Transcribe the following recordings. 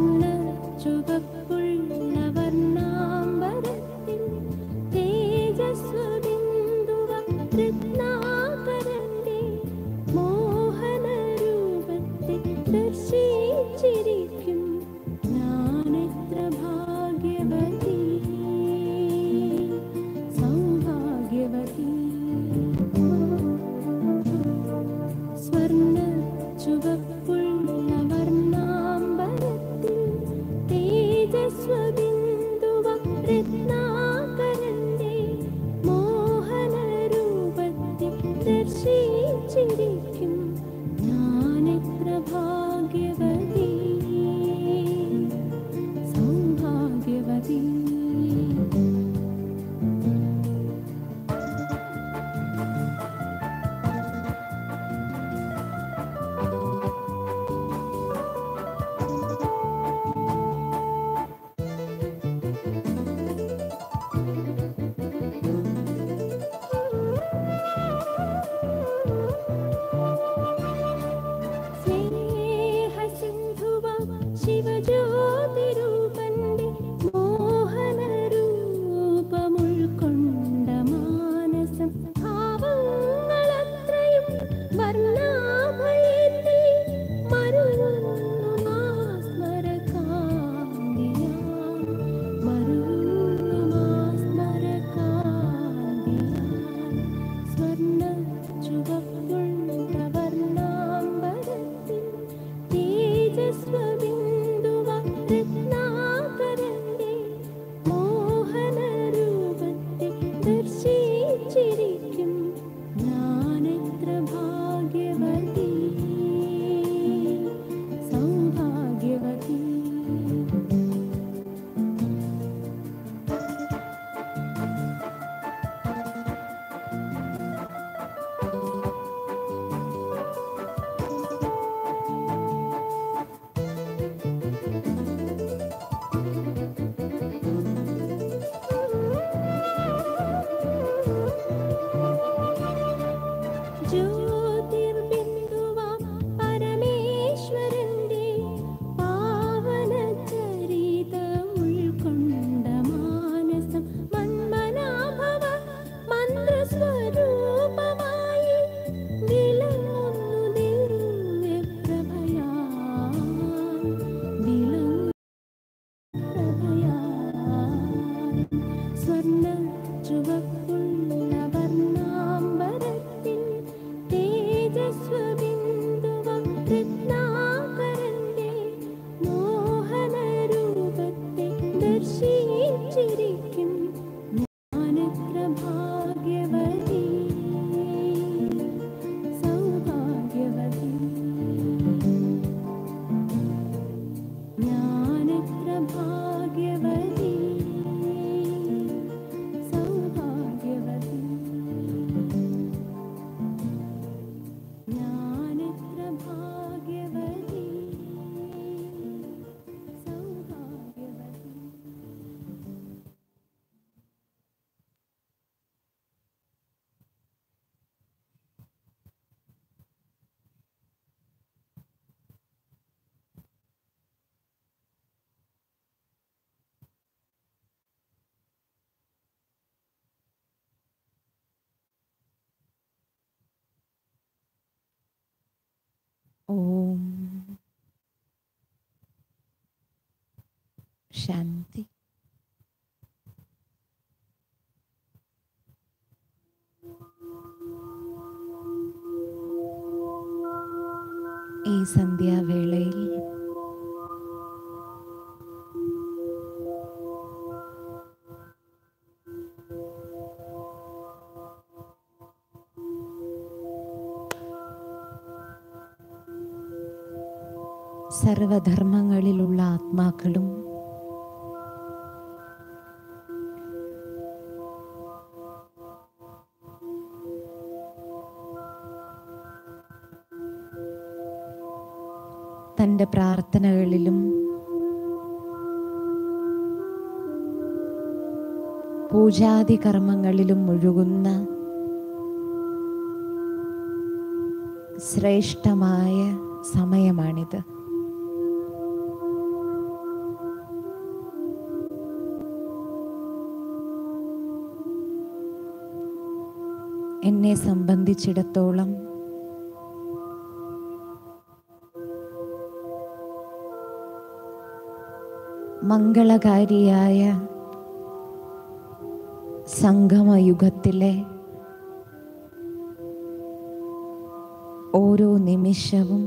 സ്വർണ്ണ ചുവപ്പുള്ള വർണ്ണാംബരത്തിൽ തേജസ്വബിന്ദുവ രത്നാകരന്റെ മോഹനരൂപത്തെ ദർശിച്ചിരിക്കും ഞാനെത്ര ഭാഗ്യവതി സൗഭാഗ്യവതി സ്വർണ്ണ ചുവപ്പുള്ള വർണ്ണാംബരത്തിൽ തേജസ്വബിന്ദുവ രത്നാകരന്റെ മോഹനരൂപത്തെ ദർശിച്ചിരിക്കും ഞാനെത്ര ഭാഗ്യവതി സൗഭാഗ്യവതി സ്നേഹസിന്ധുവ ശിവജ്യോതിരൂപന്റെ മോഹനരൂപമുൾക്കൊണ്ട മാനസം ഭാവങ്ങളത്രയും വർണ്ണാഭയത്തിൽ മരുന്നു മാസ്മരകാന്തിയാൽ മരുന്നു മാസ്മരകാന്തിയാൽ സ്വർണ്ണ ചുവപ്പുള്ള വർണ്ണാംബരത്തിൽ തേജസ്വബിന്ദുവ രത്നാകരന്റെ മോഹനരൂപത്തെ ദർശിച്ചിരിക്കും ഞാനെത്ര ഭാഗ്യവതി സൗഭാഗ്യവതി ജ്യോതിർബിന്ദുവാം പരമേശ്വരന്റെ പാവനചരിതം ഉൾക്കൊണ്ട മാനസം മന്മനാഭവ മന്ത്രസ്വരൂപമായി വിളങ്ങുന്നു ദിവ്യപ്രഭയാൽ വിളങ്ങുന്നു സ്വർണ്ണ ചുവപ്പുള്ള വർണ്ണാംബരത്തിൽ തേജസ്വബിന്ദുവ രത്നാകരന്റെ മോഹനരൂപത്തെ ദർശിച്ചിരിക്കും ഞാനെത്ര ഭാഗ്യവതി സൗഭാഗ്യവതി ഞാനെത്ര ഭാഗ്യവതി സൗഭാഗ്യവതി ഞാനെത്ര ഭാഗ്യവതി സൗഭാഗ്യവതി ഓം ശാന്തി ഈ സന്ധ്യാവേളയിൽ സർവധർമ്മങ്ങളിലുള്ള ആത്മാക്കളും തൻ്റെ പ്രാർത്ഥനകളിലും പൂജാതി കർമ്മങ്ങളിലും മുഴുകുന്ന ശ്രേഷ്ഠമായ സമയമാണിത് എന്നെ സംബന്ധിച്ചിടത്തോളം മംഗളകാരിയായ സംഗമയുഗത്തിലെ ഓരോ നിമിഷവും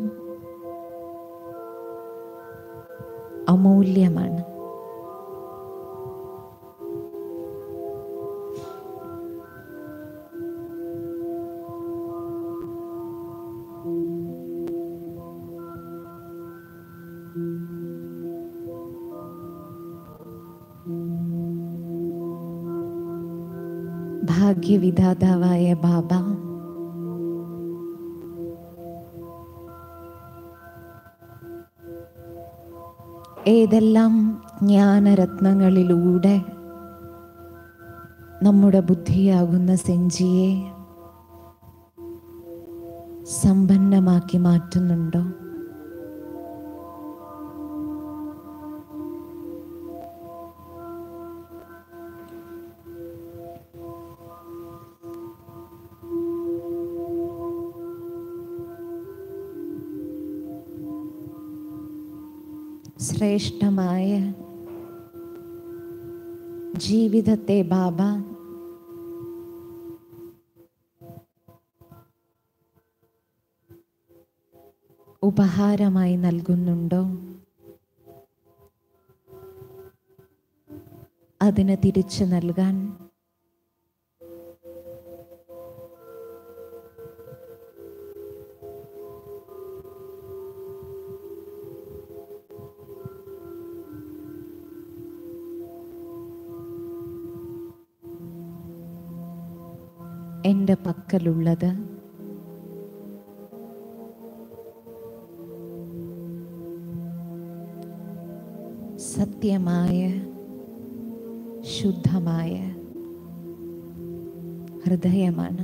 അമൂല്യമാണ് ഭാഗ്യവിധാതാവായ ബാബ ഏതെല്ലാം ജ്ഞാനരത്നങ്ങളിലൂടെ നമ്മുടെ ബുദ്ധിയാകുന്ന സെഞ്ചിയെ സമ്പന്നമാക്കി മാറ്റുന്നുണ്ടോ ശ്രേഷ്ഠമായ ജീവിതത്തെ ബാബ ഉപഹാരമായി നൽകുന്നുണ്ടോ അതിന് തിരിച്ചു നൽകാൻ എൻ്റെ പക്കലുള്ളത് സത്യമായ ശുദ്ധമായ ഹൃദയമാണ്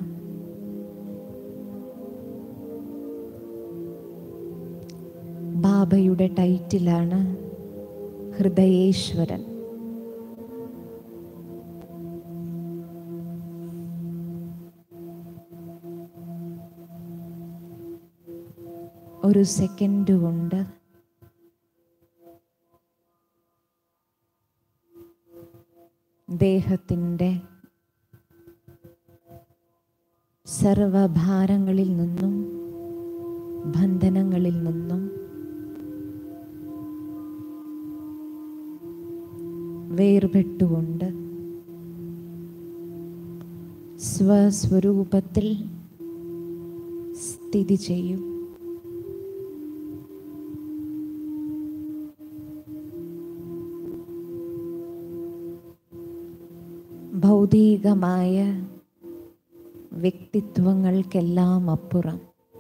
ബാബയുടെ ടൈറ്റിലാണ് ഹൃദയേശ്വരൻ ഒരു സെക്കൻഡ് കൊണ്ട് ദേഹത്തിൻ്റെ സർവഭാരങ്ങളിൽ നിന്നും ബന്ധനങ്ങളിൽ നിന്നും വേർപെട്ടുകൊണ്ട് സ്വസ്വരൂപത്തിൽ സ്ഥിതി ചെയ്യും ഭൗതികമായ വ്യക്തിത്വങ്ങൾക്കെല്ലാം അപ്പുറം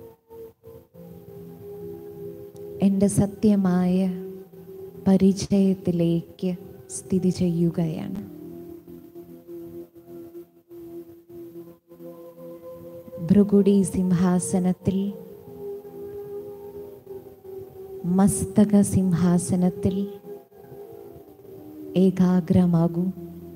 എൻ്റെ സത്യമായ പരിചയത്തിലേക്ക് സ്ഥിതി ചെയ്യുകയാണ് ഭൃഗുടി സിംഹാസനത്തിൽ മസ്തക സിംഹാസനത്തിൽ ഏകാഗ്രമാകൂ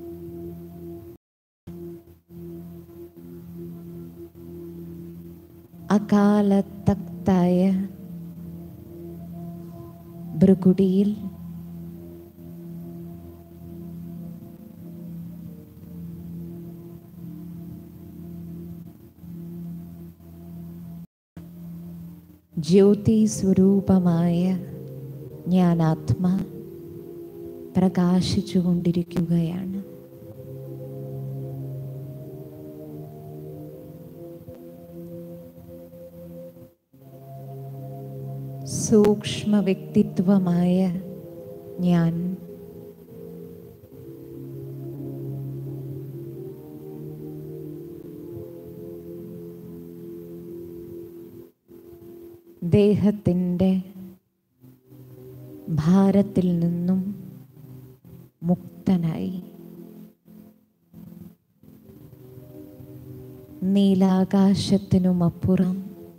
അകാലത്തക്തായ ഭൃഗുടിയിൽ ജ്യോതി സ്വരൂപമായ ജ്ഞാനാത്മ പ്രകാശിച്ചു കൊണ്ടിരിക്കുകയാണ് സൂക്ഷ്മ വ്യക്തിത്വമായ ഞാൻ ദേഹത്തിൻ്റെ ഭാരത്തിൽ നിന്നും മുക്തനായി നീലാകാശത്തിനുമപ്പുറം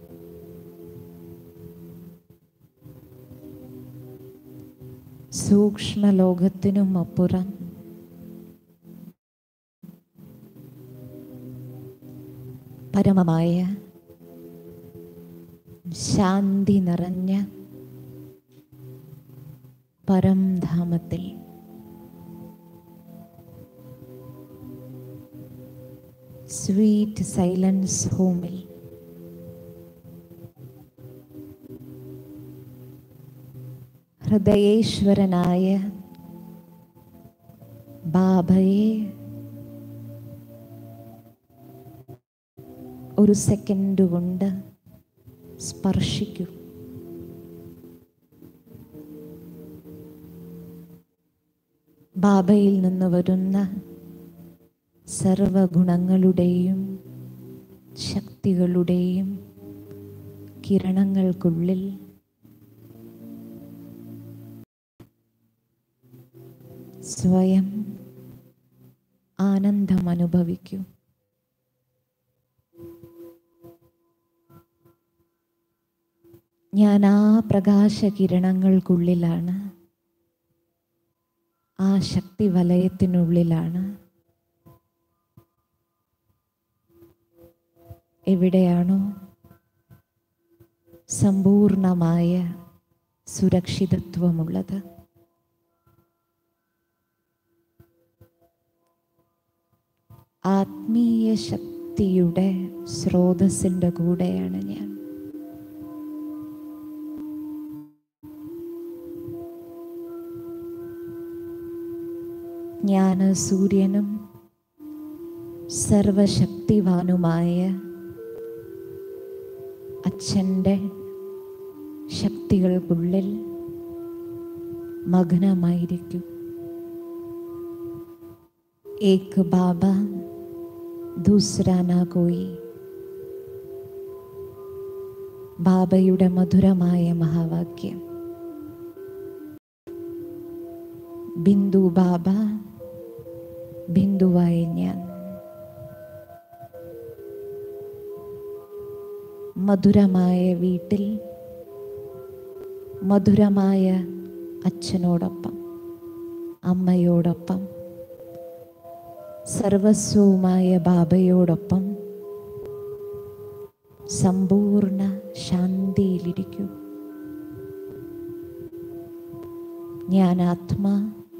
സൂക്ഷ്മലോകത്തിനും അപ്പുറം പരമമായ ശാന്തി നിറഞ്ഞ പരംധാമത്തിൽ സ്വീറ്റ് സൈലൻസ് ഹോമിൽ ഹൃദയേശ്വരനായ ബാബയെ ഒരു സെക്കൻഡ് കൊണ്ട് സ്പർശിക്കൂ ബാബയിൽ നിന്ന് വരുന്ന സർവഗുണങ്ങളുടെയും ശക്തികളുടെയും കിരണങ്ങൾക്കുള്ളിൽ സ്വയം ആനന്ദം അനുഭവിക്കൂ ഞാൻ ആ പ്രകാശകിരണങ്ങൾക്കുള്ളിലാണ് ആ ശക്തി വലയത്തിനുള്ളിലാണ് എവിടെയാണോ സമ്പൂർണമായ സുരക്ഷിതത്വമുള്ളത് ആത്മീയ ശക്തിയുടെ സ്രോതസ്സിൻ്റെ കൂടെയാണ് ഞാൻ ഞാൻ സൂര്യനും സർവശക്തിവാനുമായ അച്ഛൻ്റെ ശക്തികൾക്കുള്ളിൽ മഗ്നമായിരിക്കും ഏക് ബാബ ദൂസരാ നാ കോയി ബാബയുടെ മധുരമായ മഹാവാക്യം ബിന്ദു ബാബ ബിന്ദുവായ ഞാൻ മധുരമായ വീട്ടിൽ മധുരമായ അച്ഛനോടൊപ്പം അമ്മയോടൊപ്പം സർവസ്വവുമായ ബാബയോടൊപ്പം സമ്പൂർണ്ണ ശാന്തിയിലിരിക്കൂ ഞാൻ ആത്മാ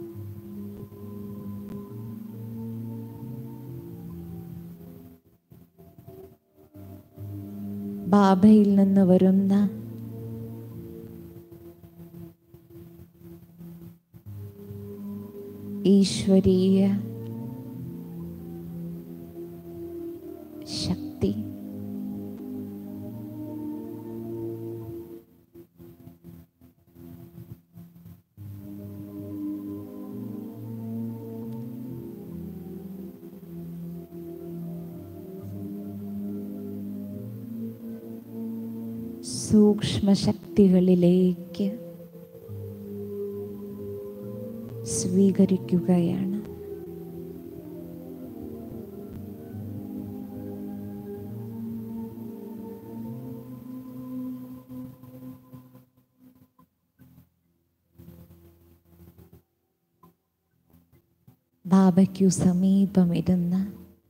ബാബയിൽ നിന്ന് വരുന്ന ഈശ്വരീയ ശക്തി സൂക്ഷ്മശക്തികളിലേക്ക് സ്വീകരിക്കുകയാണ് ബാബയ്ക്കു സമീപമിരുന്ന്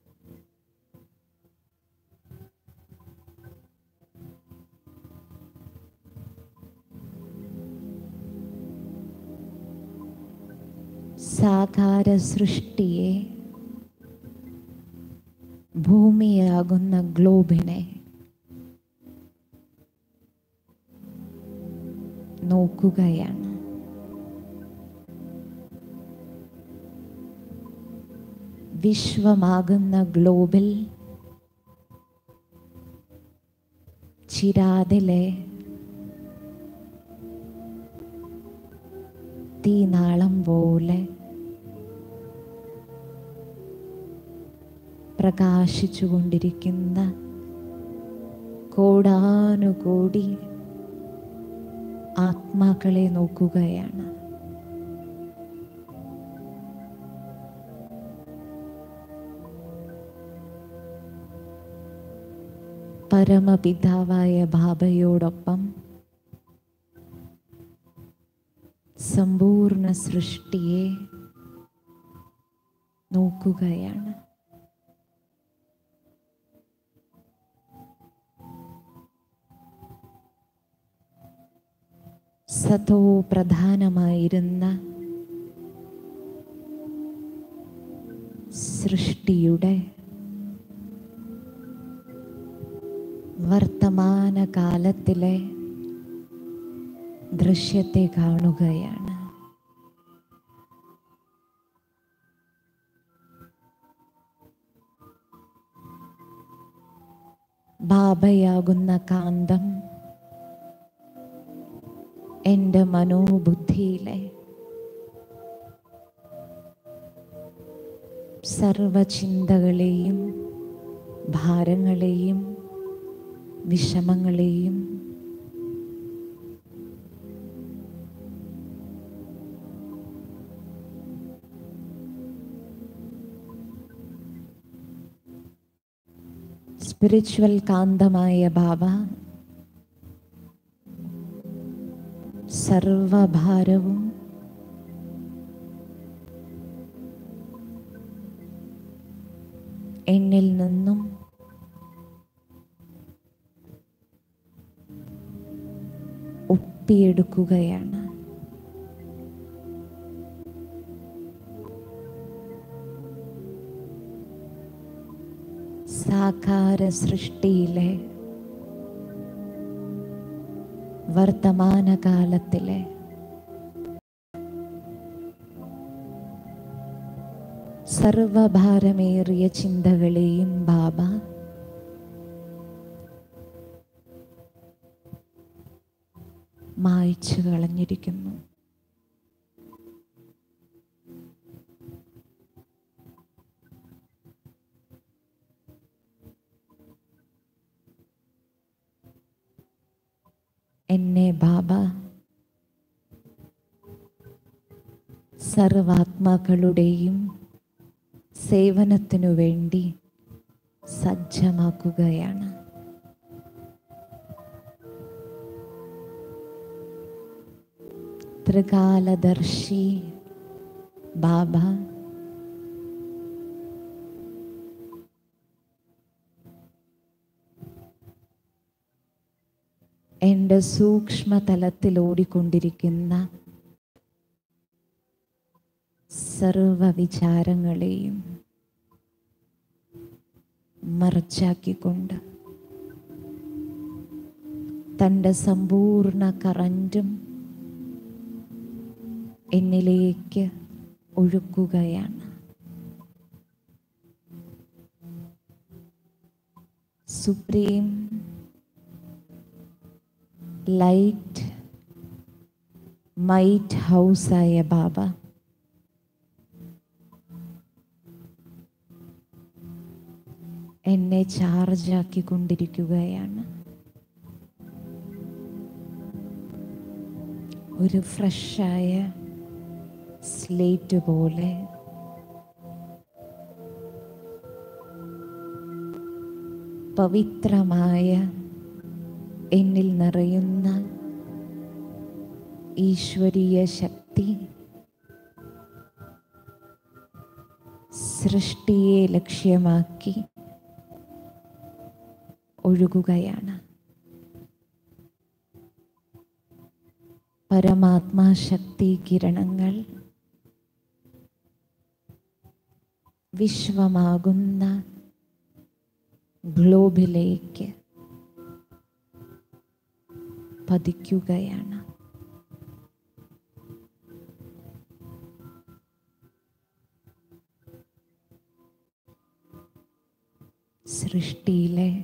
സാകാര സൃഷ്ടിയെ ഭൂമിയാകുന്ന ഗ്ലോബിനെ നോക്കുകയാണ് വിശ്വമാകുന്ന ഗ്ലോബിൽ ചിരാതിലെ തീനാളം പോലെ പ്രകാശിച്ചുകൊണ്ടിരിക്കുന്ന കോടാനുകോടി ആത്മാക്കളെ നോക്കുകയാണ് പരമപിതാവായ ബാബയോടൊപ്പം സമ്പൂർണ്ണ സൃഷ്ടിയെ നോക്കുകയാണ് സതോ പ്രധാനമായിരുന്ന സൃഷ്ടിയുടെ വർത്തമാനകാലത്തിലെ ദൃശ്യത്തെ കാണുകയാണ് ബാബയാകുന്ന കാന്തം എൻ്റെ മനോബുദ്ധിയിലെ സർവചിന്തകളെയും ഭാരങ്ങളെയും വിഷമങ്ങളെയും സ്പിരിച്വൽ കാന്തമായ ബാബ സർവഭാരവും എന്നിൽ നിന്നും ഒപ്പിയെടുക്കുകയാണ് സാകാര സൃഷ്ടിയിലെ വർത്തമാനകാലത്തിലെ സർവഭാരമേറിയ ചിന്തകളെയും ബാബ മായ്ച്ചു കളഞ്ഞിരിക്കുന്നു എന്നെ ബാബ സർവാത്മാക്കളുടെയും സേവനത്തിനു വേണ്ടി സജ്ജമാക്കുകയാണ് ത്രികാലദർശി ബാബ എൻ്റെ സൂക്ഷ്മതലത്തിൽ ഓടിക്കൊണ്ടിരിക്കുന്ന സർവ വിചാരങ്ങളെയും മറച്ചാക്കിക്കൊണ്ട് തൻ്റെ സമ്പൂർണ്ണ കറൻറ്റും എന്നിലേക്ക് ഒഴുക്കുകയാണ് സുപ്രീം ലൈറ്റ് മൈറ്റ് ഹൗസായ ബാബ എന്നെ ചാർജാക്കിക്കൊണ്ടിരിക്കുകയാണ് ഒരു ഫ്രഷായ സ്ലേറ്റ് പോലെ പവിത്രമായ എന്നിൽ നിറയുന്ന ഈശ്വരീയ ശക്തി സൃഷ്ടിയെ ലക്ഷ്യമാക്കി ഒഴുകുകയാണ് പരമാത്മാശക്തി കിരണങ്ങൾ വിശ്വമാകുന്ന ഗ്ലോബിലേക്ക് പതിക്കുകയാണ് സൃഷ്ടിയിലെ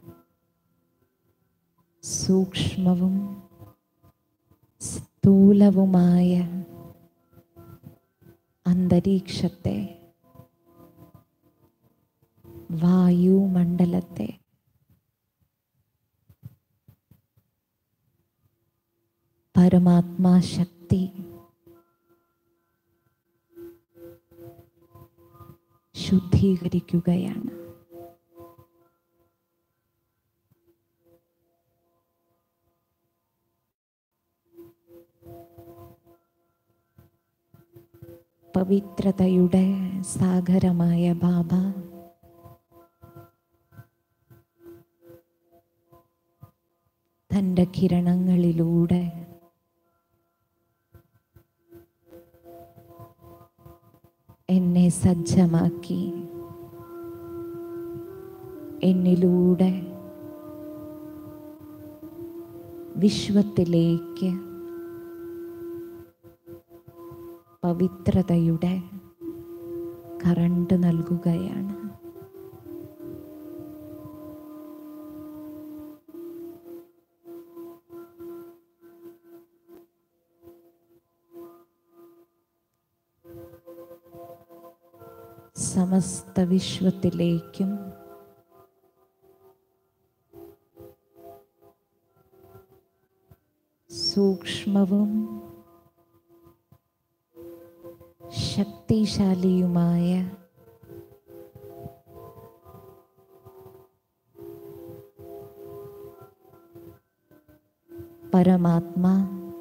സൂക്ഷ്മവും സ്ഥൂലവുമായ അന്തരീക്ഷത്തെ വായുമണ്ഡലത്തെ പരമാത്മാ ശക്തി ശുദ്ധീകരിക്കുകയാണ് പവിത്രതയുടെ സാഗരമായ ബാബ തൻ്റെ കിരണങ്ങളിലൂടെ എന്നെ സജ്ജമാക്കി എന്നിലൂടെ വിശ്വത്തിലേക്ക് പവിത്രതയുടെ കറണ്ട് നൽകുകയാണ് സമസ്ത വിശ്വത്തിലേക്കും സൂക്ഷ്മവും ശക്തിശാലിയുമായ പരമാത്മാ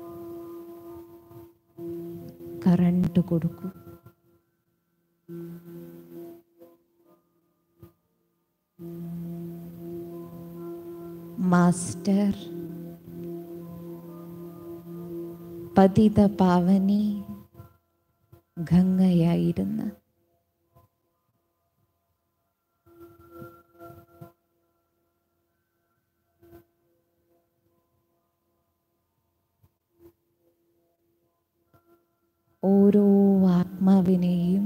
കറണ്ട് കൊടുക്കൂ മാസ്റ്റർ പതിത പാവനി ഗംഗയായിരുന്ന ഓരോ ആത്മാവിനെയും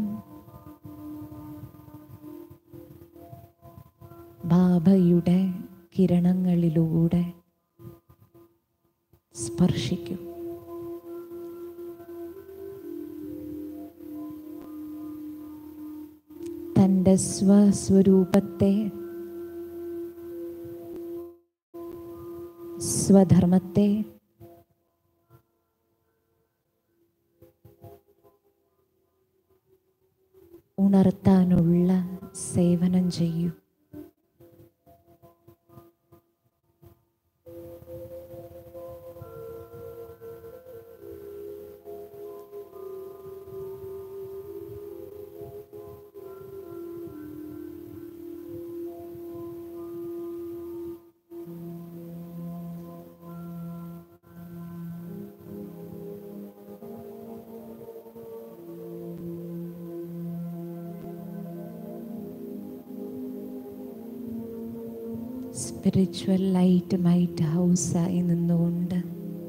ബാബയുടെ കിരണങ്ങളിലൂടെ സ്പർശിക്കും തൻ്റെ സ്വസ്വരൂപത്തെ സ്വധർമ്മത്തെ ഉണർത്താനുള്ള സേവനം ചെയ്യൂ സ്പിരിച്വൽ ലൈറ്റ് മൈറ്റ് ഹൗസായി നിന്നുകൊണ്ട്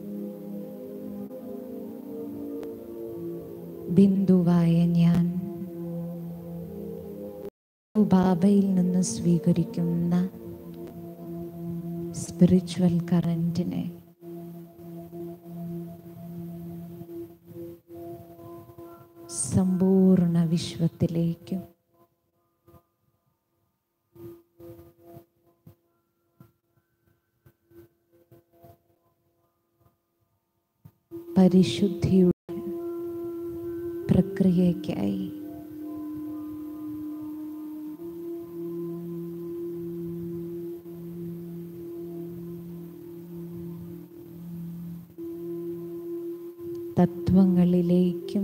ബിന്ദുവായ ഞാൻ ബാബയിൽ നിന്ന് സ്വീകരിക്കുന്ന സ്പിരിച്വൽ കറൻറ്റിനെ സമ്പൂർണ്ണ വിശ്വത്തിലേക്കും പരിശുദ്ധിയുടെ പ്രക്രിയയ്ക്കായി തത്വങ്ങളിലേക്കും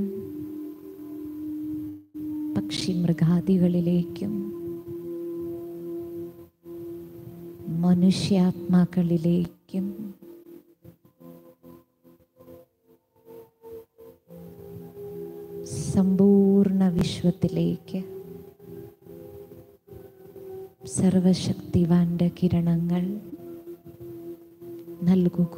പക്ഷി മൃഗാദികളിലേക്കും മനുഷ്യാത്മാക്കളിലേക്കും സമ്പൂർണ്ണ വിശ്വത്തിലേക്ക് സർവശക്തിവാന്റെ കിരണങ്ങൾ നൽകുക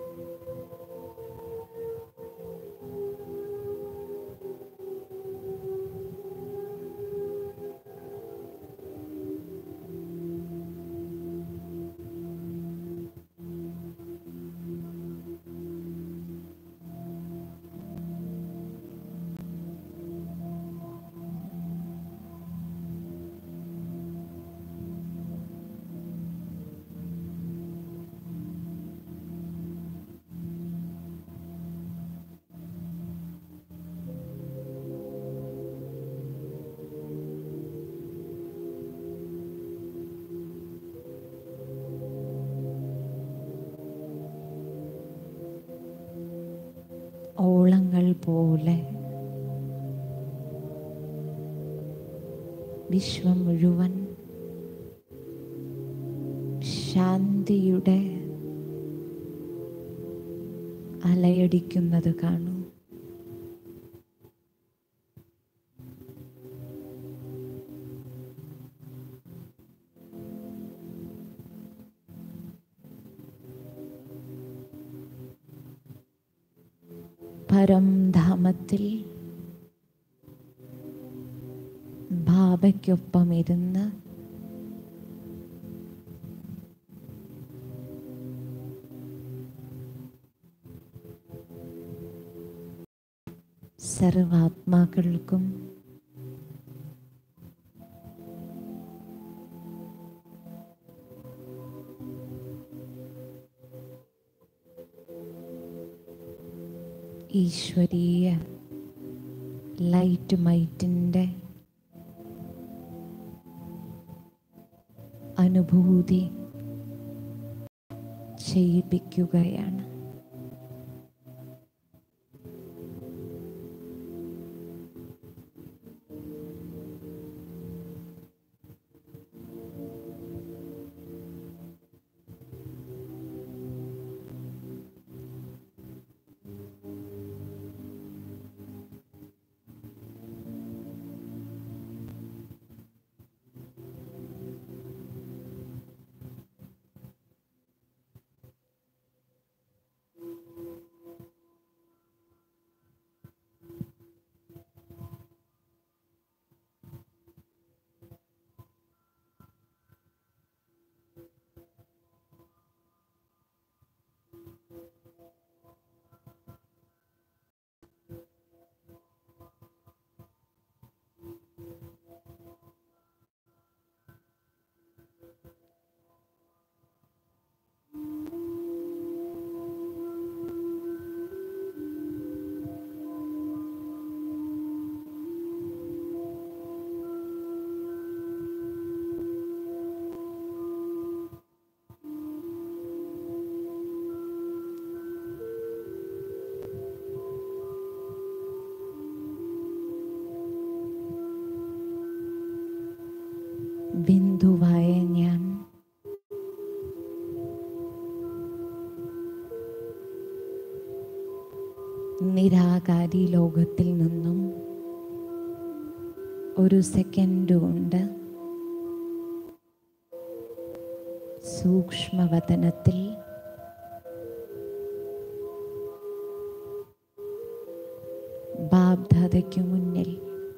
ഓളങ്ങൾ പോലെ വിശ്വം മുഴുവൻ ശാന്തിയുടെ അലയടിക്കുന്നത് കാണൂ പരംധാമത്തിൽ ബാബയ്ക്കൊപ്പം ഇരുന്ന് സർവാത്മാക്കൾക്കും ഈശ്വരീയ ലൈറ്റ് മൈറ്റിൻ്റെ അനുഭൂതി ചെയ്യിപ്പിക്കുകയാണ് ബിന്ദുവായ ഞാൻ നിരാകാരി ലോകത്തിൽ നിന്നും ഒരു സെക്കൻഡ് കൊണ്ട് സൂക്ഷ്മവതനത്തിൽ ബാബ്ദാദയ്ക്കു മുന്നിൽ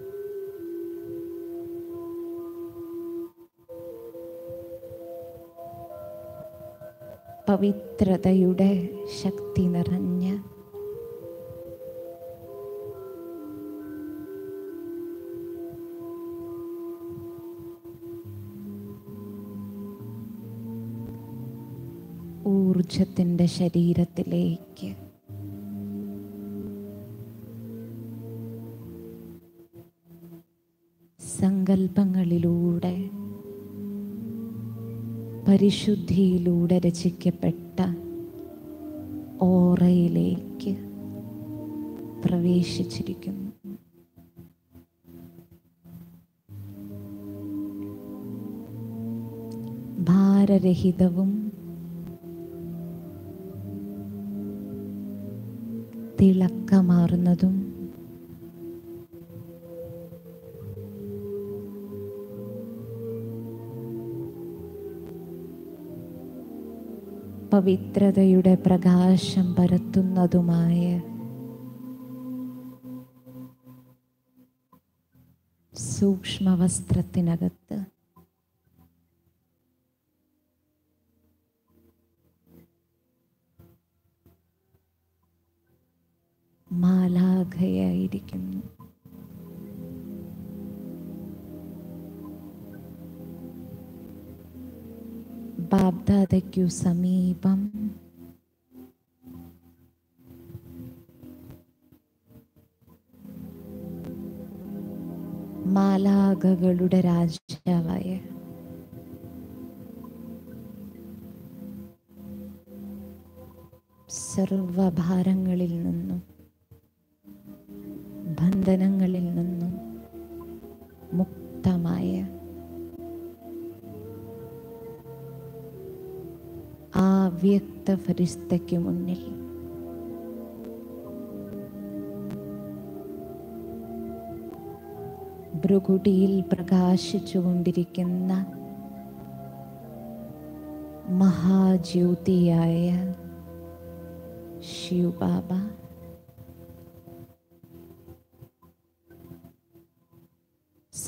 പവിത്രതയുടെ ശക്തി നിറഞ്ഞ ഊർജത്തിൻ്റെ ശരീരത്തിലേക്ക് സങ്കല്പങ്ങളിലൂടെ പരിശുദ്ധിയിലൂടെ രചിക്കപ്പെട്ട ഓറയിലേക്ക് പ്രവേശിച്ചിരിക്കുന്നു ഭാരരഹിതവും തിളക്കമാർന്നതും പവിത്രതയുടെ പ്രകാശം പരത്തുന്നതുമായ സൂക്ഷ്മവസ്ത്രത്തിനകത്ത് മാലാഖയായിരിക്കുന്നു ബാബ്ദാദയ്ക്കു സമീപം മാലാഖകളുടെ രാജാവായ സർവഭാരങ്ങളിൽ നിന്നും ബന്ധനങ്ങളിൽ നിന്നും മുക്തമായ ആ വ്യക്ത ഫരിസ്തയ്ക്ക് മുന്നിൽ ഭ്രുകുടിയിൽ പ്രകാശിച്ചുകൊണ്ടിരിക്കുന്ന മഹാജ്യോതിയായ ശിവബാബ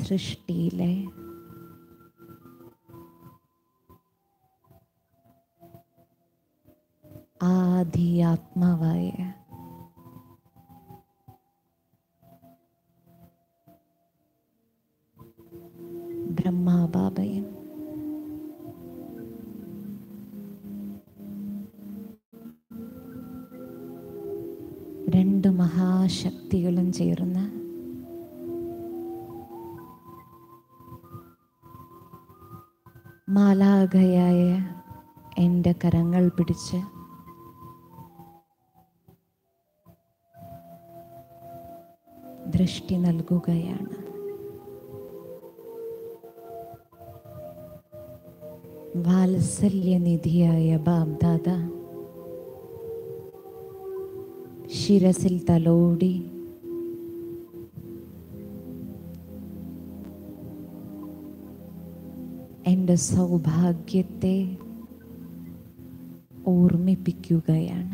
സൃഷ്ടിയിലെ ആദിയാത്മാവായ ബ്രഹ്മാബാബയും രണ്ട് മഹാശക്തികളും ചേർന്ന് മാലാഖയായ എൻ്റെ കരങ്ങൾ പിടിച്ച് ദൃഷ്ടി നൽകുകയാണ് വാത്സല്യനിധിയായ ബാബ്ദാദ ശിരസിൽ തലോടി എൻ്റെ സൗഭാഗ്യത്തെ ഓർമ്മിപ്പിക്കുകയാണ്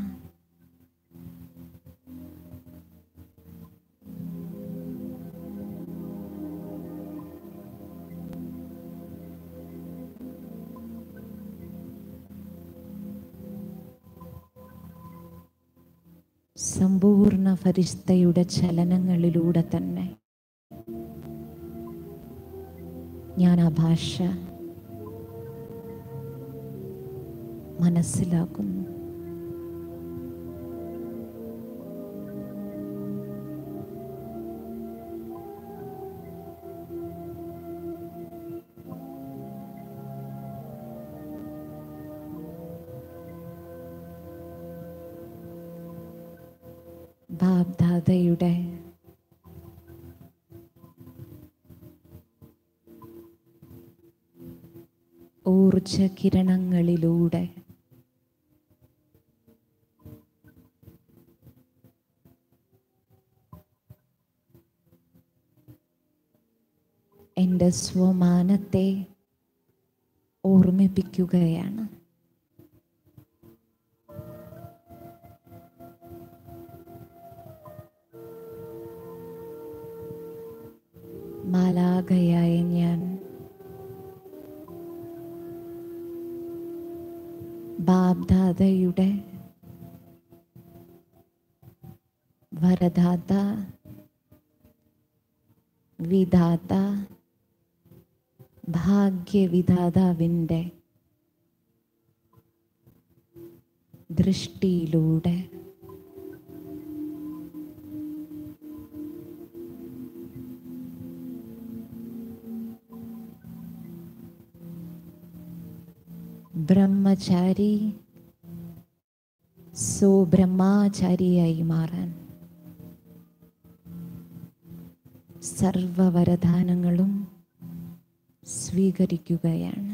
സമ്പൂർണ്ണ ഫരിസ്തയുടെ ചലനങ്ങളിലൂടെ തന്നെ ഞാൻ ആ ഭാഷ മനസ്സിലാക്കുന്നു ബാബ്ദാദയുടെ ഊർജ കിരണങ്ങളിലൂടെ എൻ്റെ സ്വമാനത്തെ ഓർമ്മിപ്പിക്കുകയാണ് മാലാകയായ ഞാൻ ബാബ്ദാദയുടെ വരദാത വിധാത ഭാഗ്യവിധാതാവിൻ്റെ ദൃഷ്ടിയിലൂടെ ബ്രഹ്മചാരി സുബ്രഹ്മാചാരിയായി മാറാൻ സർവവരദാനങ്ങളും സ്വീകരിക്കുകയാണ്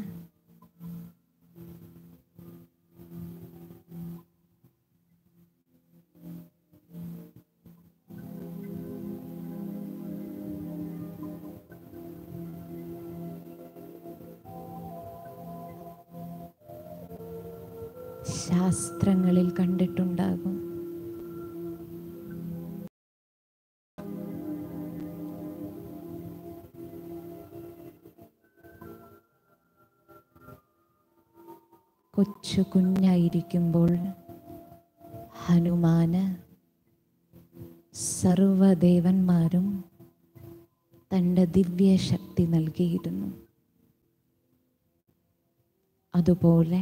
ശാസ്ത്രങ്ങളിൽ കണ്ടിട്ടുണ്ടാകും കൊച്ചു കുഞ്ഞായിരിക്കുമ്പോൾ ഹനുമാന് സർവദേവന്മാരും തൻ്റെ ദിവ്യശക്തി നൽകിയിരുന്നു അതുപോലെ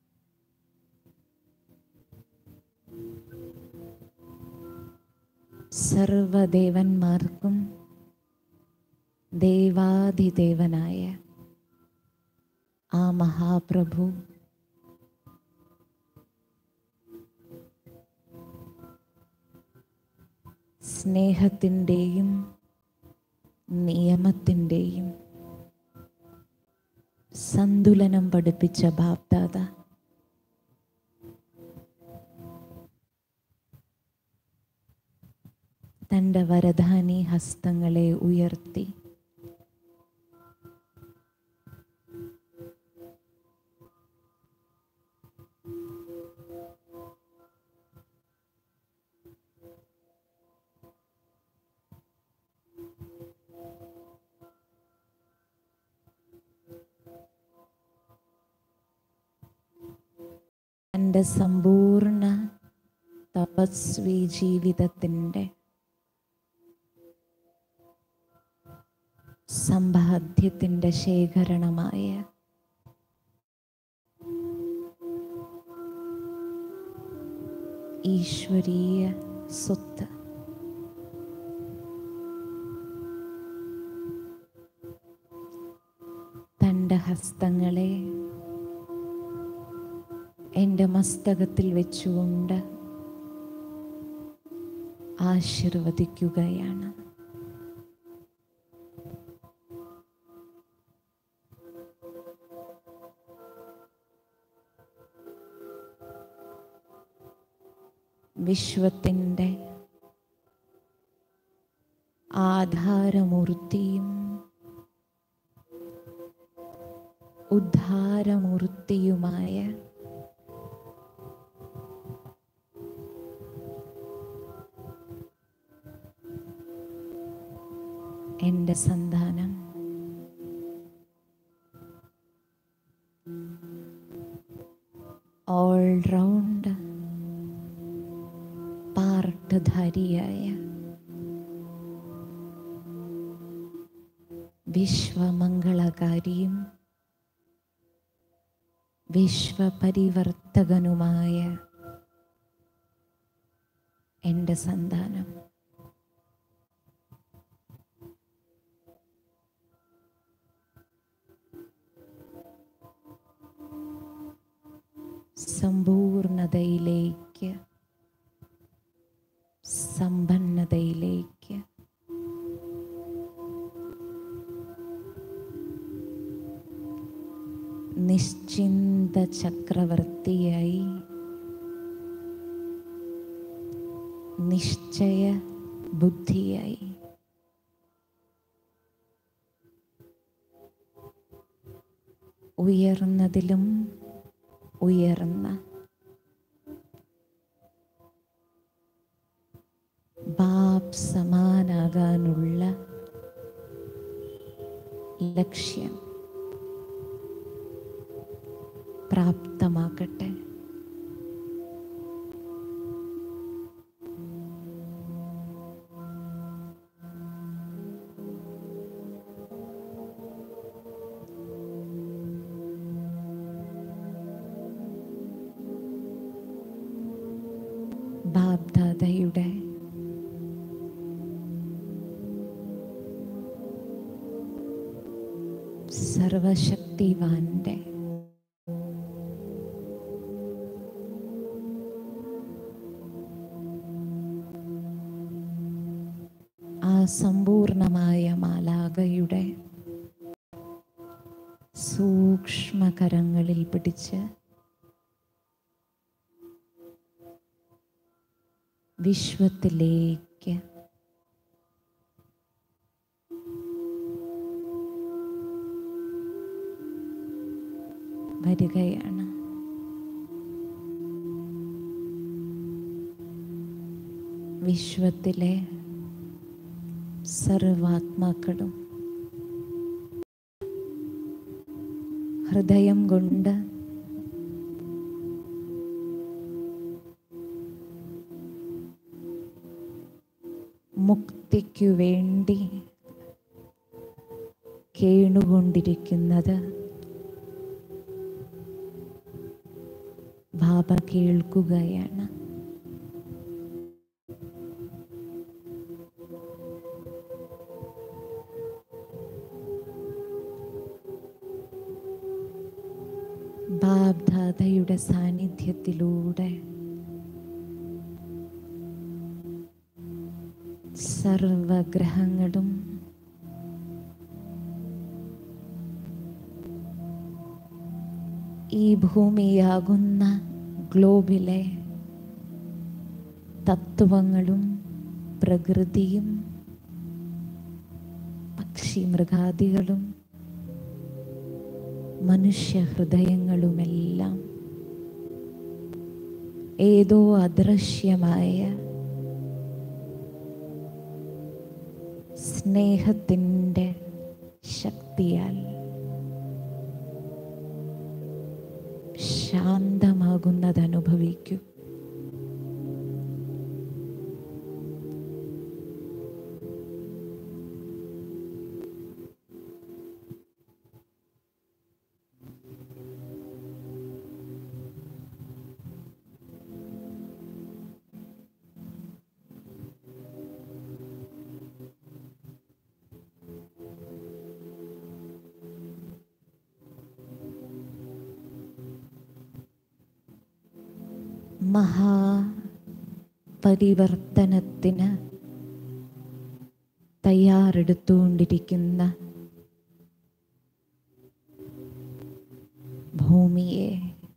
സർവദേവന്മാർക്കും ദേവാധിദേവനായ ആ മഹാപ്രഭു സ്നേഹത്തിൻ്റെയും നിയമത്തിൻ്റെയും സന്തുലനം പഠിപ്പിച്ച ബാപ്ദാദ തൻ്റെ വരധാനി ഹസ്തങ്ങളെ ഉയർത്തി തൻ്റെ സമ്പൂർണ്ണ തപസ്വി ജീവിതത്തിൻ്റെ സമ്പാദ്യത്തിൻ്റെ ശേഖരണമായ ഈശ്വരീയ സ്വത്ത് തൻ്റെ ഹസ്തങ്ങളെ എൻ്റെ മസ്തകത്തിൽ വെച്ചുകൊണ്ട് ആശീർവദിക്കുകയാണ് വിശ്വത്തിൻ്റെ ആധാരമൂർത്തിയും ഉദ്ധാരമൂർത്തിയുമായ എൻ്റെ സന്താനം ഓൾറൗണ്ട് പാർട്ടധാരിയായ വിശ്വമംഗളകാരിയും വിശ്വപരിവർത്തകനുമായ എൻ്റെ സന്താനം സമ്പൂർണതയിലേക്ക് സമ്പന്നതയിലേക്ക് നിശ്ചിന്ത ചക്രവർത്തിയായി നിശ്ചയ ബുദ്ധിയായി ഉയർന്നതിലും ഉയർന്ന ബാബ് സമാനാകാനുള്ള ലക്ഷ്യം പ്രാപ്തമാക്കട്ടെ ബാബ്ദാദയുടെ സർവശക്തിവാന്റെ ആ സമ്പൂർണമായ മാലാകയുടെ സൂക്ഷ്മകരങ്ങളിൽ പിടിച്ച് വിശ്വത്തിലേക്ക് വരികയാണ് വിശ്വത്തിലെ സർവാത്മാക്കളും ഹൃദയം കൊണ്ട് മുക്തിക്കു വേണ്ടി കേണുകൊണ്ടിരിക്കുന്നത് ബാബ കേൾക്കുകയാണ് ബാബ്ദാദയുടെ സാന്നിധ്യത്തിലൂടെ സർവഗ്രഹങ്ങളും ഈ ഭൂമിയാകുന്ന ഗ്ലോബിലെ തത്വങ്ങളും പ്രകൃതിയും പക്ഷി മൃഗാദികളും മനുഷ്യഹൃദയങ്ങളുമെല്ലാം ഏതോ അദൃശ്യമായ സ്നേഹത്തിൻ്റെ ശക്തിയാൽ ശാന്തമാകുന്നത് അനുഭവ മഹാപരിവർത്തനത്തിന് തയ്യാറെടുത്തുകൊണ്ടിരിക്കുന്ന ഭൂമിയെ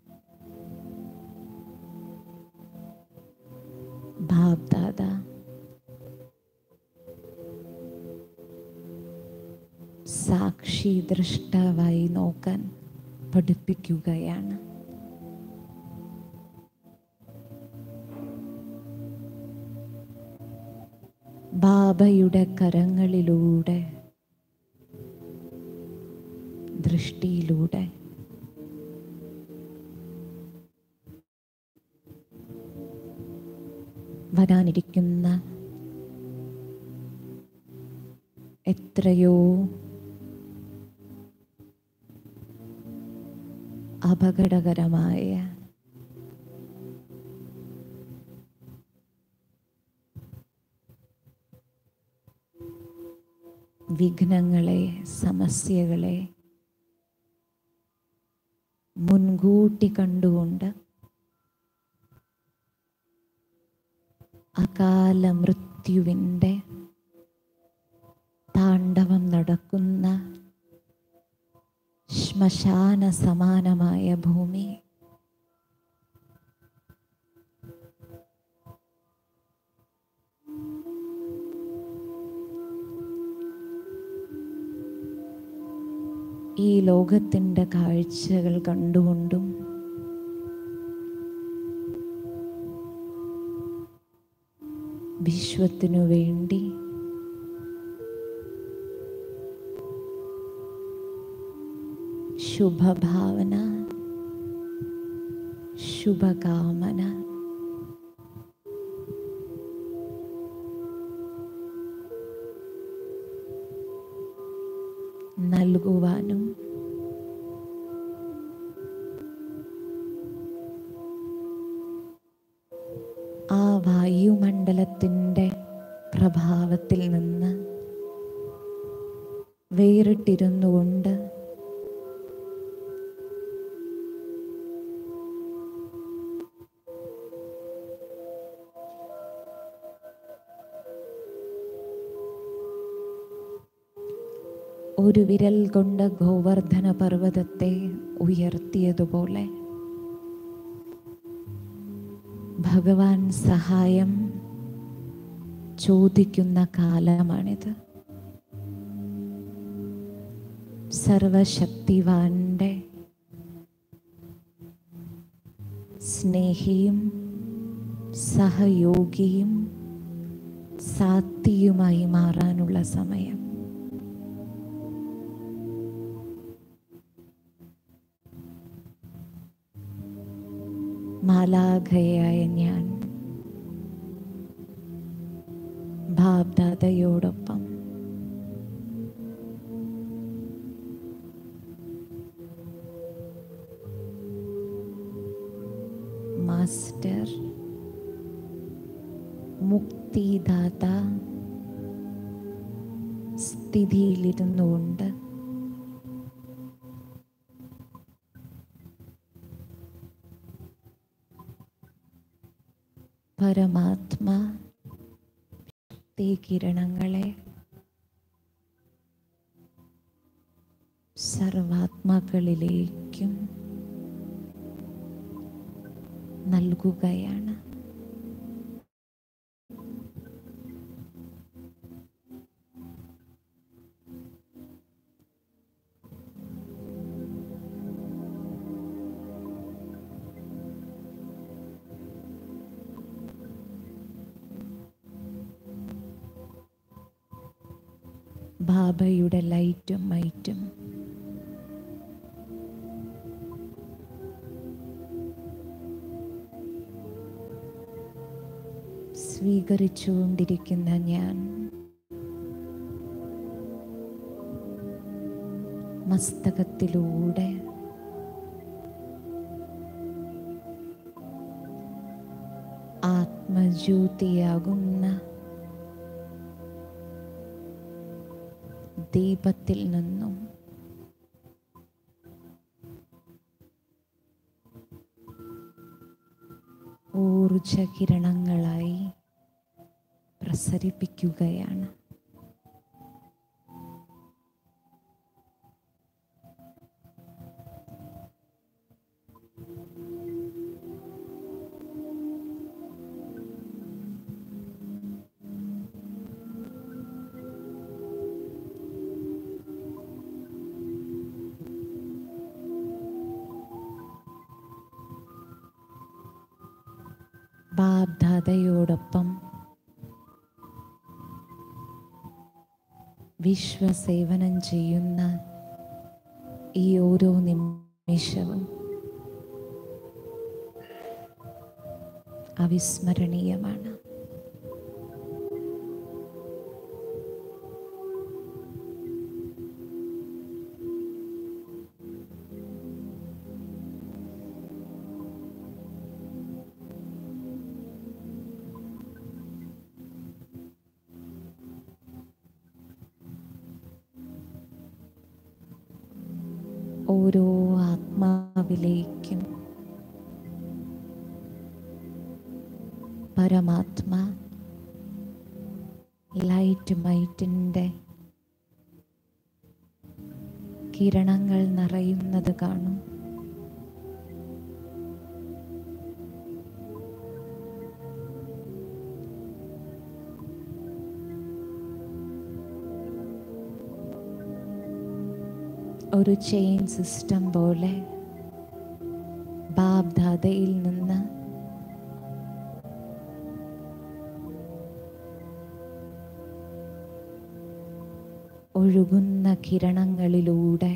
ബാബ്ദാദ സാക്ഷി ദൃഷ്ടാവായി നോക്കാൻ പഠിപ്പിക്കുകയാണ് ബാബയുടെ കരങ്ങളിലൂടെ ദൃഷ്ടിയിലൂടെ വരാനിരിക്കുന്ന എത്രയോ അപകടകരമായ വിഘ്നങ്ങളെ സമസ്യകളെ മുൻകൂട്ടി കണ്ടുകൊണ്ട് അകാല മൃത്യുവിൻ്റെ താണ്ഡവം നടക്കുന്ന ശ്മശാന സമാനമായ ഭൂമി ഈ ലോകത്തിൻ്റെ കാഴ്ചകൾ കണ്ടുകൊണ്ടും വിശ്വത്തിനു വേണ്ടി ശുഭഭാവന ശുഭകാമന നൽകുവാനും ആ വായുമണ്ഡലത്തിൻ്റെ പ്രഭാവത്തിൽ നിന്ന് വേറിട്ടിരുന്നുകൊണ്ട് ഒരു വിരൽ കൊണ്ട് ഗോവർദ്ധന പർവ്വതത്തെ ഉയർത്തിയതുപോലെ ഭഗവാൻ സഹായം ചോദിക്കുന്ന കാലമാണിത് സർവശക്തിവാന്റെ സ്നേഹിയും സഹയോഗിയും സാത്തിയുമായി മാറാനുള്ള സമയം മാലാഖയായ ഞാൻ ഭാബ്ദാദയോടൊപ്പം മാസ്റ്റർ മുക്തിദാത സ്ഥിതിയിലിരുന്നുകൊണ്ട് പരമാത്മാ ശക്തി കിരണങ്ങളെ സർവാത്മാക്കളിലേക്കും നൽകുകയാണ് ബാബയുടെ ലൈറ്റും മൈറ്റും സ്വീകരിച്ചുകൊണ്ടിരിക്കുന്ന ഞാൻ മസ്തകത്തിലൂടെ ആത്മജ്യോതിയാകുന്ന ദീപത്തിൽ നിന്നും ഊർജ കിരണങ്ങളായി പ്രസരിപ്പിക്കുകയാണ് ബാബ്ദാദയോടൊപ്പം വിശ്വസേവനം ചെയ്യുന്ന ഈ ഓരോ നിമിഷവും അവിസ്മരണീയമാണ് ഓരോ ആത്മാവിലേക്കും പരമാത്മ ലൈറ്റ് മൈറ്റിൻ്റെ കിരണങ്ങൾ നിറയുന്നത് കാണും ഒരു ചെയിൻ സിസ്റ്റം പോലെ ബാബ്ദാദയിൽ നിന്ന് ഒഴുകുന്ന കിരണങ്ങളിലൂടെ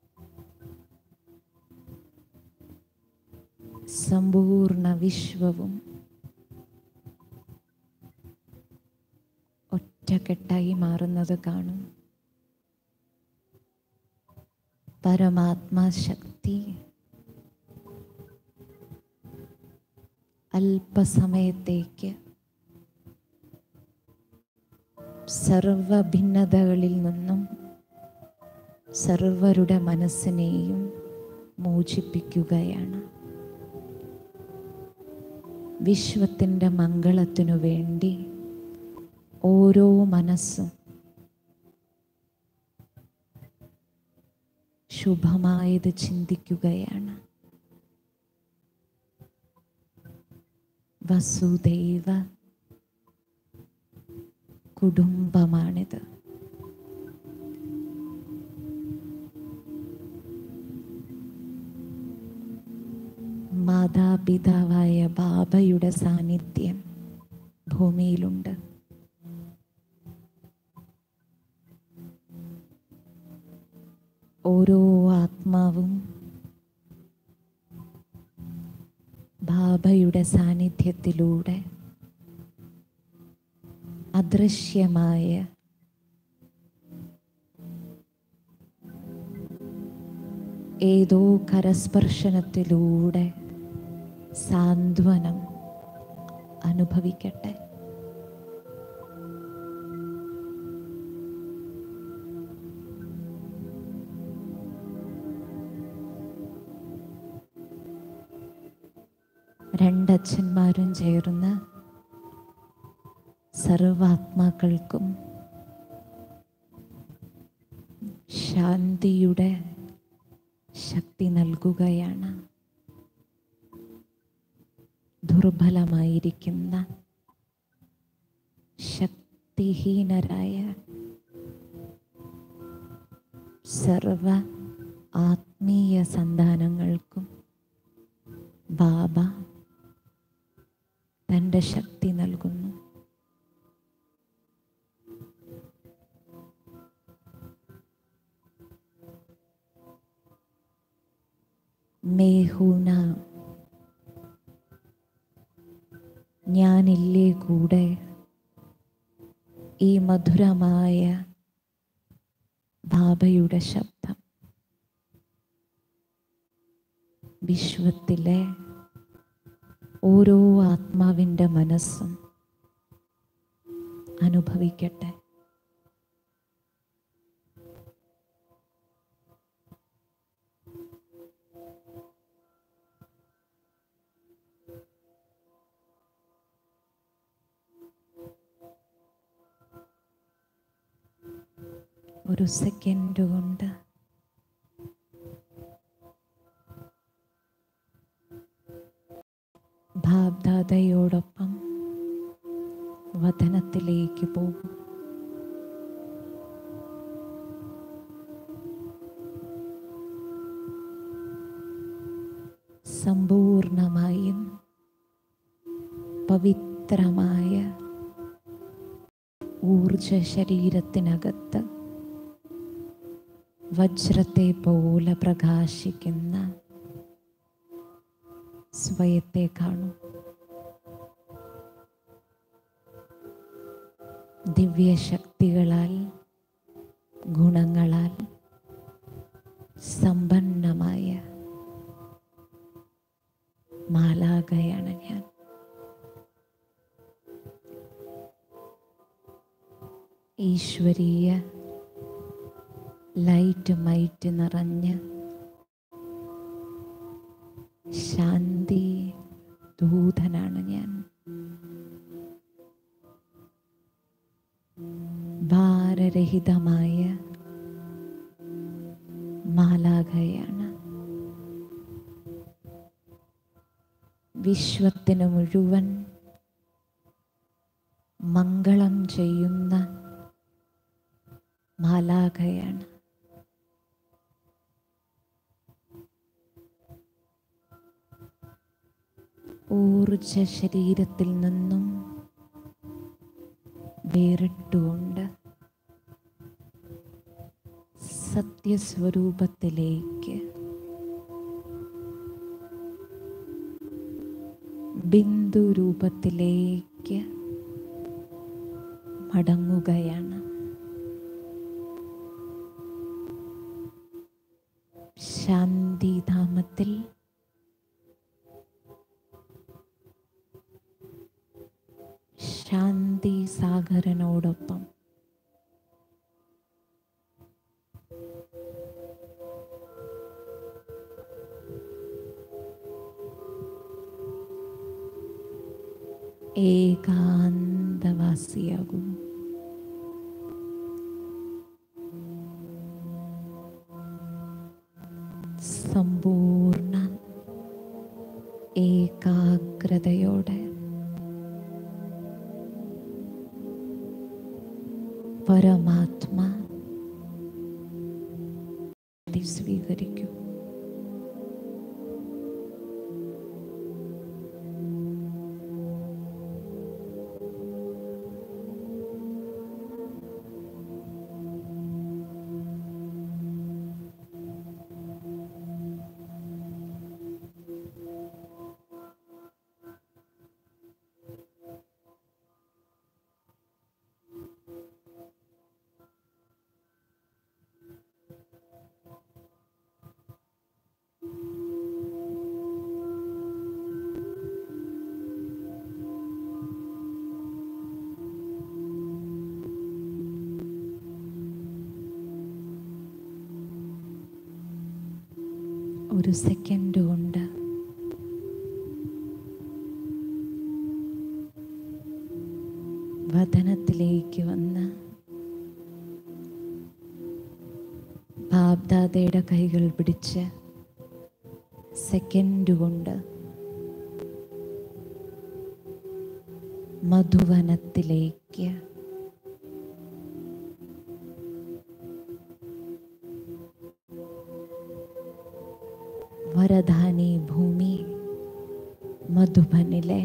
സമ്പൂർണ്ണ വിശ്വവും ഒറ്റക്കെട്ടായി മാറുന്നത് കാണും പരമാത്മാ ശക്തി അല്പസമയത്തേക്ക് സർവ ഭിന്നതകളിൽ നിന്നും സർവരുടെ മനസ്സിനെയും മോചിപ്പിക്കുകയാണ് വിശ്വത്തിൻ്റെ മംഗളത്തിനു വേണ്ടി ഓരോ മനസ്സും ശുഭമായത് ചിന്തിക്കുകയാണ് വസുദൈവ കുടുംബമാണിത് മാതാപിതാവായ ബാബയുടെ സാന്നിധ്യം ഭൂമിയിലുണ്ട് ഓരോ ആത്മാവും ബാബയുടെ സാന്നിധ്യത്തിലൂടെ അദൃശ്യമായ ഏതോ കരസ്പർശനത്തിലൂടെ സാന്ത്വനം അനുഭവിക്കട്ടെ രണ്ടച്ഛന്മാരും ചേർന്ന് സർവാത്മാക്കൾക്കും ശാന്തിയുടെ ശക്തി നൽകുകയാണ് ദുർബലമായിരിക്കുന്ന ശക്തിഹീനരായ സർവ ആത്മീയ സന്താനങ്ങൾക്കും ബാബ തൻ്റെ ശക്തി നൽകുന്നു മേഹൂന ഞാനില്ലേ കൂടെ ഈ മധുരമായ ബാബയുടെ ശബ്ദം വിശ്വത്തിലെ ഓരോ ആത്മാവിൻ്റെ മനസ്സും അനുഭവിക്കട്ടെ ഒരു സെക്കൻഡ് കൊണ്ട് ഭാബ്ദാദയോടൊപ്പം വതനത്തിലേക്ക് പോകും സമ്പൂർണമായും പവിത്രമായ ഊർജ ശരീരത്തിനകത്ത് വജ്രത്തെ പോലെ പ്രകാശിക്കുന്ന സ്വയത്തെ കാണൂ ദിവ്യശക്തികളാൽ ഗുണങ്ങളാൽ സമ്പന്നമായ മാലാകയാണ് ഞാൻ ഈശ്വരീയ ലൈറ്റ് മൈറ്റ് നിറഞ്ഞ് ശാന്തി ദൂതനാണ് ഞാൻ ഭാരരഹിതമായ മാലാഖയാണ് വിശ്വത്തിന് മുഴുവൻ മംഗളം ചെയ്യുന്ന മാലാഖയാണ് ഊർജ ശരീരത്തിൽ നിന്നും വേറിട്ടുകൊണ്ട് സത്യസ്വരൂപത്തിലേക്ക് ബിന്ദു രൂപത്തിലേക്ക് മടങ്ങുകയാണ് ശാന്തിധാമത്തിൽ ശാന്തി സാഗരനോടൊപ്പം ഏകാന്തവാസിയാകൂ സമ്പൂർണ്ണ ഏകാഗ്രതയോടെ പരമാത്മ സ്വീകരിക്കൂ ഒരു സെക്കൻഡ് കൊണ്ട് വതനത്തിലേക്ക് വന്ന് ബാബ്ദാദയുടെ കൈകൾ പിടിച്ച് സെക്കൻഡ് കൊണ്ട് മധുവനത്തിലേക്ക് വരധാനി ഭൂമി മധുബനിലെ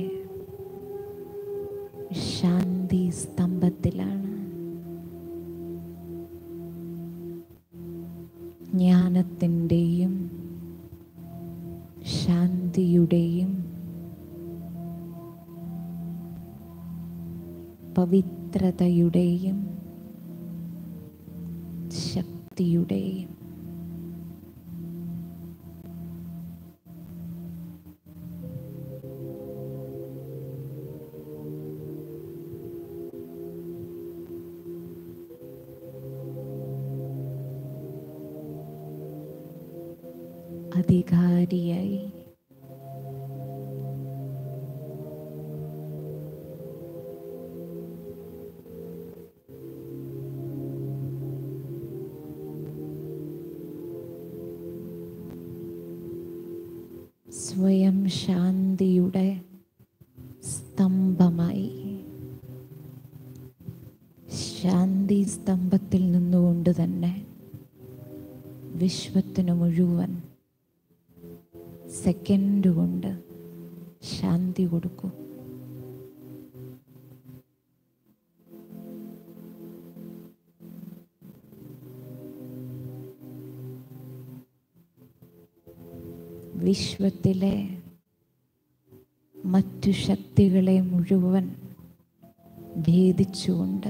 ശാന്തി സ്തംഭത്തിലാണ് ജ്ഞാനത്തിൻ്റെയും ശാന്തിയുടെയും പവിത്രതയുടെയും ശക്തിയുടെയും അധികാരിയായി സ്വയം ശാന്തിയുടെ സ്തംഭമായി ശാന്തി സ്തംഭത്തിൽ നിന്നുകൊണ്ട് തന്നെ വിശ്വത്തിന് മുഴുവൻ സെക്കൻഡ് കൊണ്ട് ശാന്തി കൊടുക്കൂ വിശ്വത്തിലെ മറ്റു ശക്തികളെ മുഴുവൻ ഭേദിച്ചുകൊണ്ട്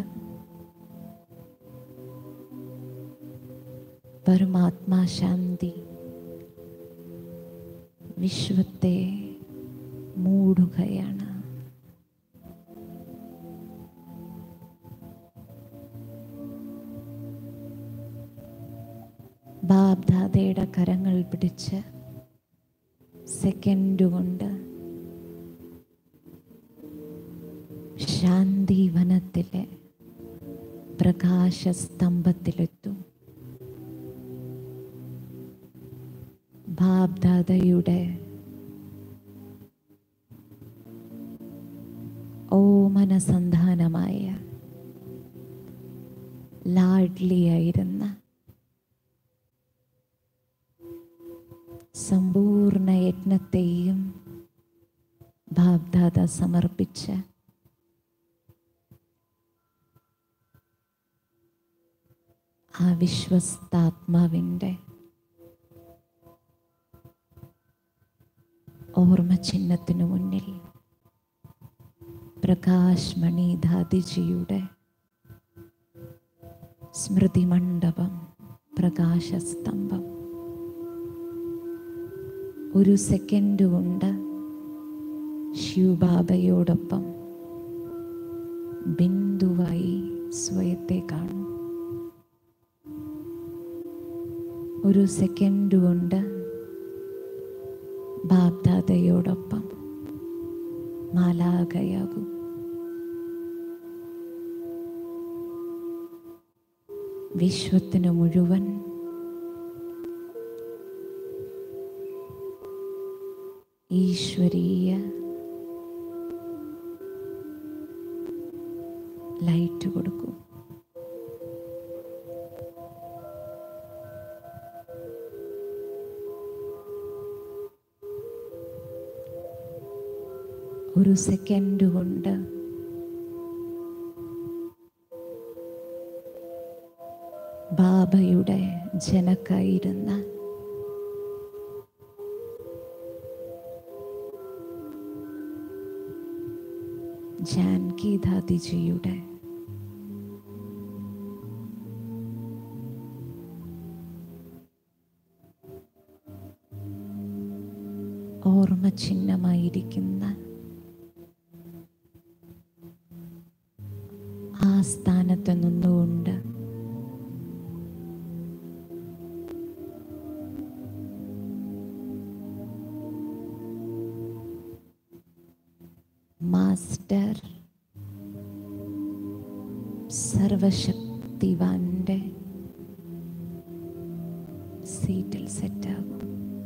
പരമാത്മാശാന്തി വിശ്വത്തെ മൂടുകയാണ് ബാബ്ദാദയുടെ കരങ്ങൾ പിടിച്ച് സെക്കൻഡ് കൊണ്ട് ശാന്തി വനത്തിലെ പ്രകാശസ്തംഭത്തിലെത്തും ബാബ്ദാദയുടെ ഓമനസന്ധാനമായ ലാഡ്ലിയായിരുന്ന സമ്പൂർണ്ണ യജ്ഞത്തെയും ബാബ്ദാദ സമർപ്പിച്ച് ആ വിശ്വസ്താത്മാവിൻ്റെ ഓർമ്മ ചിഹ്നത്തിനു മുന്നിൽ പ്രകാശ് മണി ദാദിജിയുടെ സ്മൃതി മണ്ഡപം പ്രകാശസ്തംഭം ഒരു സെക്കൻഡ് കൊണ്ട് ശിവബാബയോടൊപ്പം ബിന്ദുവായി സ്വയത്തെ കാണും ഒരു സെക്കൻഡ് കൊണ്ട് ബാബ്ദാദയോടൊപ്പം മാലാകയാകും വിശ്വത്തിനു മുഴുവൻ ഈശ്വരീയ ലൈറ്റ് കൊടുക്കും ഒരു സെക്കൻഡ് കൊണ്ട് ബാബയുടെ ജനക്കായിരുന്ന ജാൻകി ദാദിജിയുടെ ഓർമ്മ ചിഹ്നമായിരിക്കുന്ന ആ സ്ഥാനത്ത് നിന്നുകൊണ്ട് മാസ്റ്റർ സർവശക്തിവാന്റെ സീറ്റിൽ സെറ്റാകും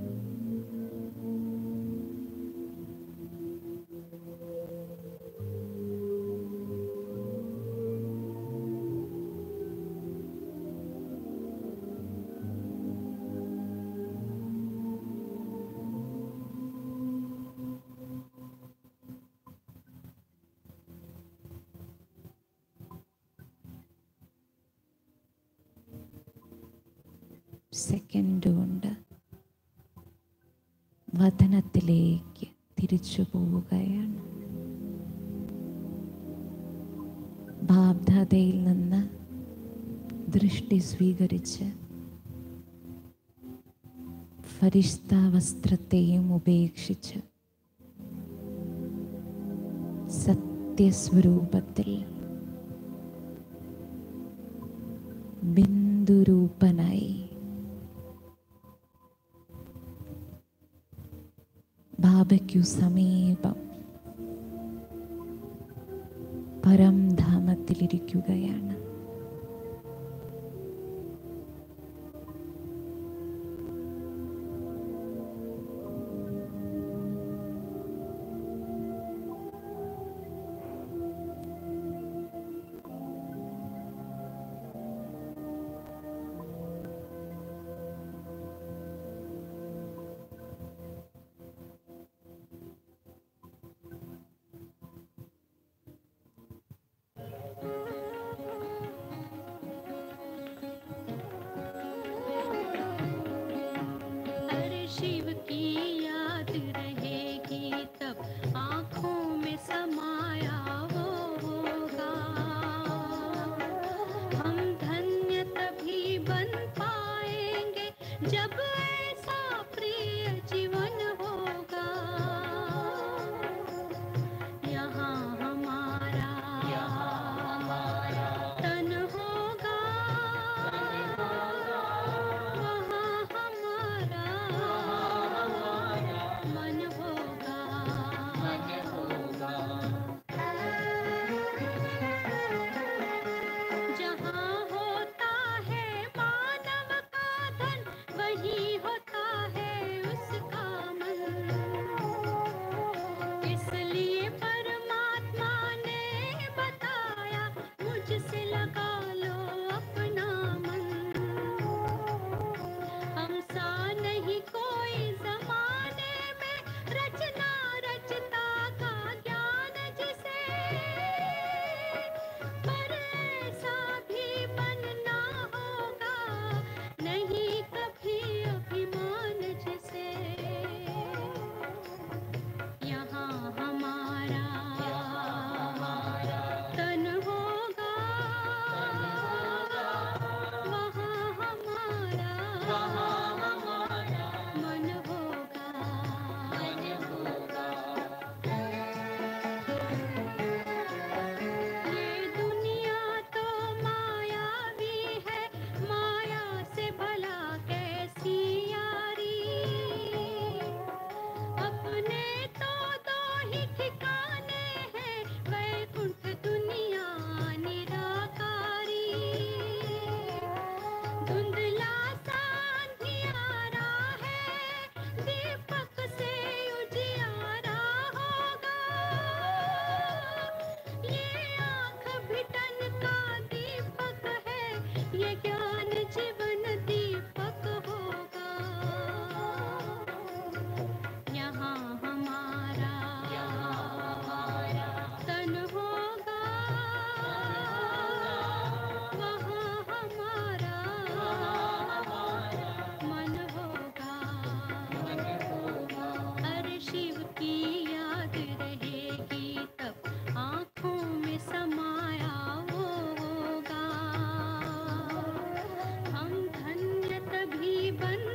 സെക്കൻഡ് കൊണ്ട് വതനത്തിലേക്ക് തിരിച്ചു പോവുകയാണ് ബാബ്ദാദയിൽ നിന്ന് ദൃഷ്ടി സ്വീകരിച്ച് ഫരിഷ്ത വസ്ത്രത്തെയും ഉപേക്ഷിച്ച് സത്യസ്വരൂപത്തിൽ ബിന്ദുരൂപനായി ബാബയ്ക്കു സമീപം പരംധാമത്തിലിരിക്കുകയാണ് धुंधला सांधियारा है दीपक से उजियारा होगा ये आँख भिटन का दीपक है ये ज्ञान जीवन दीपक होगा यहाँ हमारा तन होगा वहाँ हमारा मन होगा हर शिव की याद रहेगी तब आँखों में समाया वो होगा हम धन्य तभी बन